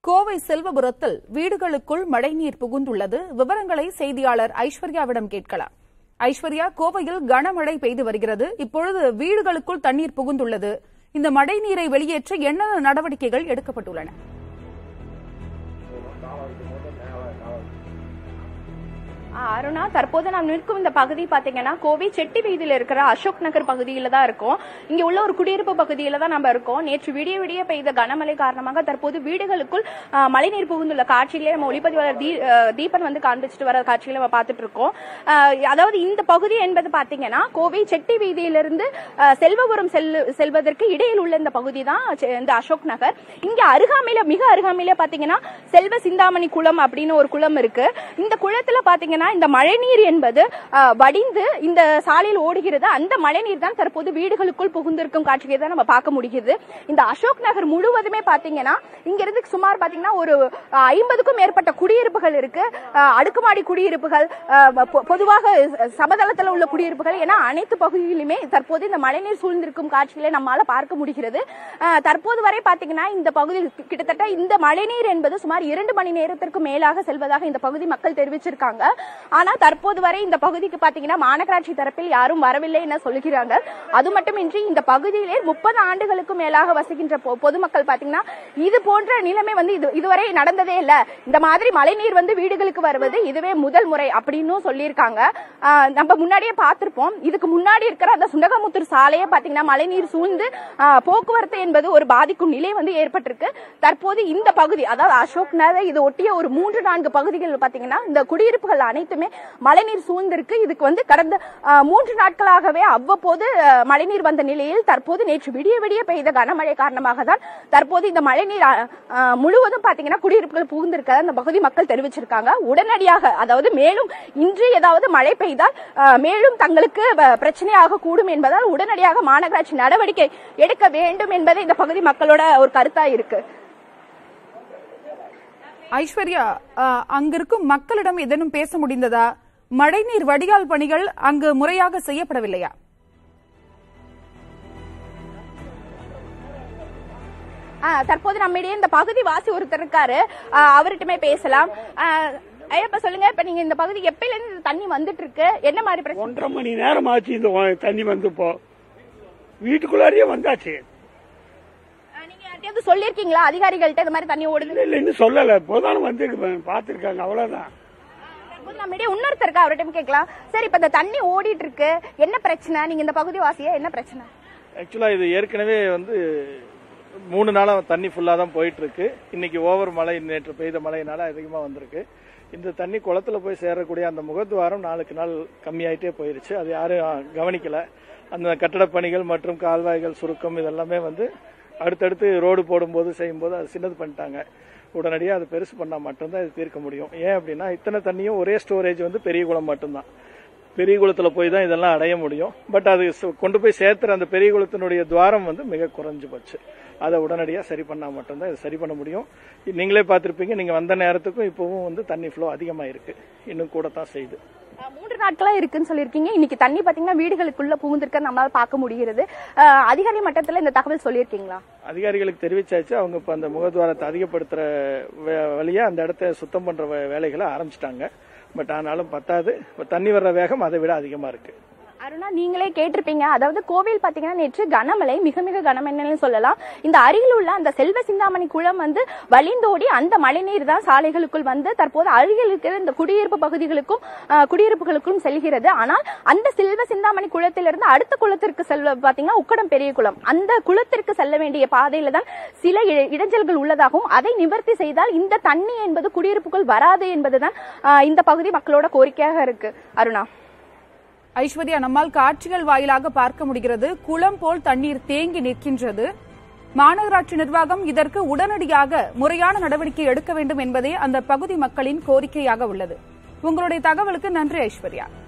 கோவை செல்வபுரத்தில் வீடுகளுக்குள் மழைநீர் புகுந்துள்ளது விவரங்களை செய்தியாளர் ஐஸ்வர்யாவிடம் கேட்கலாம் ஐஸ்வர்யா கோவையில் கனமழை பெய்து வருகிறது இப்பொழுது வீடுகளுக்குள் தண்ணீர் புகுந்துள்ளது இந்த மழைநீரை வெளியேற்ற என்ன நடவடிக்கைகள் எடுக்கப்பட்டுள்ளன ஆ, அருணா தற்போது நாம் நிற்கும் இந்த பகுதி பாத்தீங்கன்னா கோவை செட்டி வீதியில இருக்கிற அசோக் நகர் பகுதியில தான் இருக்கோம் இங்க உள்ள ஒரு குடியிருப்பு பகுதியில தான் நம்ம இருக்கோம் நேற்று விடிய விடிய பெய்த கனமழை காரணமாக தற்போது வீடுகளுக்குள் ஆ, மழைநீர் புகுந்துள்ள காட்சியிலே நம்ம ஒளிப்பதிவாளர் தீ- ஆ, தீபன் வந்து காண்பிச்சுட்டு வர காட்சியில நம்ம பார்த்துட்டு இருக்கோம் ஆ, அதாவது இந்த பகுதி என்பது பாத்தீங்கன்னா கோவை செட்டி வீதியிலிருந்து ஆ, செல்வபுரம் செல்லு செல்வதற்கு இடையில் உள்ள இந்த பகுதி தான் செ- இந்த அசோக் நகர் இங்க அருகாமையில மிக அருகாமையில பாத்தீங்கன்னா செல்வ சிந்தாமணி குளம் அப்படின்னு ஒரு குளம் இருக்கு இந்த குளத்துல பாத்தீங்கன்னா இந்த மழைநீர் என்பது ஆ, வடிந்து இந்த சாலையில் ஓடுகிறது அந்த மழைநீர் தான் தற்போது வீடுகளுக்குள் புகுந்திருக்கும் காட்சியை தான் நம்ம பார்க்க முடிகிறது இந்த அசோக் நகர் முழுவதுமே பாத்தீங்கன்னா இங்க இருந்து சுமார் பாத்தீங்கன்னா ஒரு ஐம்பதுக்கும் மேற்பட்ட குடியிருப்புகள் இருக்கு ஆ, அடுக்குமாடி குடியிருப்புகள் ஆ, பொ- பொதுவாக சமதளத்தில் உள்ள குடியிருப்புகள் என அனைத்து பகுதிகளிலுமே தற்போது இந்த மழைநீர் சூழ்ந்திருக்கும் காட்சிகளை நம்மால பார்க்க முடிகிறது ஆ, தற்போது வரை பாத்தீங்கன்னா இந்த பகுதியில் கி- கிட்டத்தட்ட இந்த மழைநீர் என்பது சுமார் இரண்டு மணி நேரத்திற்கு மேலாக செல்வதாக இந்த பகுதி மக்கள் தெரிவிச்சிருக்காங்க ஆனா தற்போது வரை இந்த பகுதிக்கு பாத்தீங்கன்னா மாநகராட்சி தரப்பில் யாரும் வரவில்லை என சொல்லுகிறாங்க அது மட்டுமின்றி இந்த பகுதியிலே முப்பது ஆண்டுகளுக்கு மேலாக வசிக்கின்ற பொ- பொதுமக்கள் பாத்தீங்கன்னா இது போன்ற நிலைமை வந்து இது இதுவரை நடந்ததே இல்ல இந்த மாதிரி மழைநீர் வந்து வீடுகளுக்கு வருவது இதுவே முதல் முறை அப்படின்னு சொல்லியிருக்காங்க ஆஹ் நம்ம முன்னாடியே பார்த்திருப்போம் இதுக்கு முன்னாடி இருக்கிற அந்த சுண்டகமுத்தூர் சாலையை பாத்தீங்கன்னா மழைநீர் சூழ்ந்து ஆஹ் போக்குவரத்து என்பது ஒரு பாதிக்கும் நிலை வந்து ஏற்பட்டிருக்கு தற்போது இந்த பகுதி அதாவது அசோக் நகர் இது ஒட்டிய ஒரு மூன்று நான்கு பகுதிகள் பாத்தீங்கன்னா இந்த குடியிருப்புகள் அனைத்துமே மழைநீர் சூழ்ந்திருக்கு இதுக்கு வந்து கடந்த ஆஹ், மூன்று நாட்களாகவே அவ்வப்போது ஆஹ், மழைநீர் வந்த நிலையில் தற்போது நேற்று விடிய விடிய பெய்த கனமழை காரணமாக தான் தற்போது இந்த மழைநீர் ஆஹ், ஆஹ், முழுவதும் பாத்தீங்கன்னா குடியிருப்புகள் புகுந்திருக்க அந்த பகுதி மக்கள் தெரிவிச்சிருக்காங்க உடனடியாக அதாவது மேலும் இன்று ஏதாவது மழை பெய்தால் ஆஹ், மேலும் தங்களுக்கு வ- பிரச்சனையாக கூடும் என்பதால் உடனடியாக மாநகராட்சி நடவடிக்கை எடுக்க வேண்டும் என்பதே இந்த பகுதி மக்களோட ஒரு கருத்தா இருக்கு ஐஸ்வர்யா அஹ், அங்கிருக்கும் மக்களிடம் ஏதேனும் பேச முடிந்ததா மழைநீர் வடிகால் பணிகள் அங்கு முறையாக செய்யப்படவில்லையா ஆ, தற்போது நம்மிடையே இந்த பகுதி வாசி ஒருத்தர் இருக்காரு ஆ, அவர்கிட்டமே பேசலாம் ஆ, ஐயப்பா சொல்லுங்க இப்ப நீங்க இந்த பகுதி எப்பயில இருந்து இந்த தண்ணி வந்துட்டு இருக்கு என்ன மாதிரி பிரச்சனை ஒன்றரை மணி நேரம் ஆச்சு இந்த வ- தண்ணி வந்து இப்போ வீட்டுக்குள்ளாரியே வந்தாச்சு ஆ, நீங்க யார்கிட்டயாவது சொல்லிருக்கீங்களா அதிகாரிகள்ட்ட இந்த மாதிரி தண்ணி ஓடுது இல்ல இல்ல இன்னும் சொல்லல இப்போதான் வந்து பாத்துருக்காங்க அவ்வளவுதான் தற்போது நம்மிடையே இன்னொருத்தர் இருக்கா அவர்கிட்ட கேட்கலாம் சரி இப்ப இந்த தண்ணி ஓடிட்டு இருக்கு என்ன பிரச்சனை நீங்க இந்த பகுதி வாசியா என்ன பிரச்சனை ஆக்சுவலா இது ஏற்கனவே வந்து மூணு நாளா தண்ணி ஃபுல்லா தான் போயிட்டு இருக்கு இன்னைக்கு ஓவர் மழை நேற்று பெய்த மழையினால அதிகமா வந்திருக்கு இந்த தண்ணி குளத்துல போய் சேரக்கூடிய அந்த முகத்துவாரம் நாளுக்கு நாள் கம்மியாயிட்டே போயிருச்சு அது யாரும் கவனிக்கல அந்த கட்டடப் பணிகள் மற்றும் கால்வாய்கள் சுருக்கம் இதெல்லாமே வந்து அடுத்தடுத்து ரோடு போடும்போது செய்யும்போது அது சின்னது பண்ணிட்டாங்க உடனடியாக அது பெருசு பண்ணால் மட்டும்தான் இது தீர்க்க முடியும் ஏன் அப்படின்னா இத்தனை தண்ணியும் ஒரே ஸ்டோரேஜ் வந்து பெரிய குளம் மட்டும்தான் பெரிய குளத்துல போய் தான் இதெல்லாம் அடைய முடியும் பட் அது சு- கொண்டு போய் சேர்த்துற அந்த பெரிய குளத்தினுடைய துவாரம் வந்து மிக குறைஞ்சு போச்சு அதை உடனடியாக சரி பண்ணால் மட்டும்தான் இது சரி பண்ண முடியும் நீங்களே பார்த்துருப்பீங்க நீங்கள் வந்த நேரத்துக்கும் இப்போவும் வந்து தண்ணி ஃப்ளோ அதிகமாக இருக்கு இன்னும் கூட தான் செய்யுது ஆ, மூன்று நாட்களா இருக்குன்னு சொல்லியிருக்கீங்க இன்னைக்கு தண்ணி பாத்தீங்கன்னா வீடுகளுக்குள்ள புகுந்திருக்க நம்மளால பார்க்க முடிகிறது ஆ, அதிகாரி மட்டத்துல இந்த தகவல் சொல்லியிருக்கீங்களா அதிகாரிகளுக்கு தெரிவிச்சாச்சு அவங்க இப்போ அந்த முகத்வாரத்தை அதிகப்படுத்துற வே- வழியா அந்த இடத்த சுத்தம் பண்ற வே- வேலைகளை ஆரம்பிச்சிட்டாங்க பட் ஆனாலும் பத்தாது இப்ப தண்ணி வர்ற வேகம் அதை விட அதிகமா இருக்கு அருணா நீங்களே கேட்டிருப்பீங்க அதாவது கோவில் பாத்தீங்கன்னா நேற்று கனமழை மிக மிக கனமழைன்னு சொல்லலாம் இந்த அருகில் உள்ள அந்த செல்வ சிந்தாமணி குளம் வந்து வழிந்தோடி அந்த மழைநீர் தான் சாலைகளுக்குள் வந்து தற்போது அருகில் இருக்கிற இந்த குடியிருப்பு பகுதிகளுக்கும் ஆஹ், குடியிருப்புகளுக்கும் செல்கிறது ஆனால் அந்த செல்வ சிந்தாமணி குளத்திலிருந்து அடுத்த குளத்திற்கு செல்வ பாத்தீங்கன்னா உக்கடம் பெரிய குளம் அந்த குளத்திற்கு செல்ல வேண்டிய பாதையில தான் சில இட- இடைஞ்சல்கள் உள்ளதாகவும் அதை நிவர்த்தி செய்தால் இந்த தண்ணி என்பது குடியிருப்புக்குள் வராது என்பதுதான் ஆஹ், இந்த பகுதி மக்களோட கோரிக்கையாக இருக்கு அருணா ஐஸ்வர்யா நம்மால் காட்சிகள் வாயிலாக பார்க்க முடிகிறது குளம் போல் தண்ணீர் தேங்கி நிற்கின்றது மாநகராட்சி நிர்வாகம் இதற்கு உடனடியாக முறையான நடவடிக்கை எடுக்க வேண்டும் என்பதே அந்த பகுதி மக்களின் கோரிக்கையாக உள்ளது உங்களுடைய தகவலுக்கு நன்றி ஐஸ்வர்யா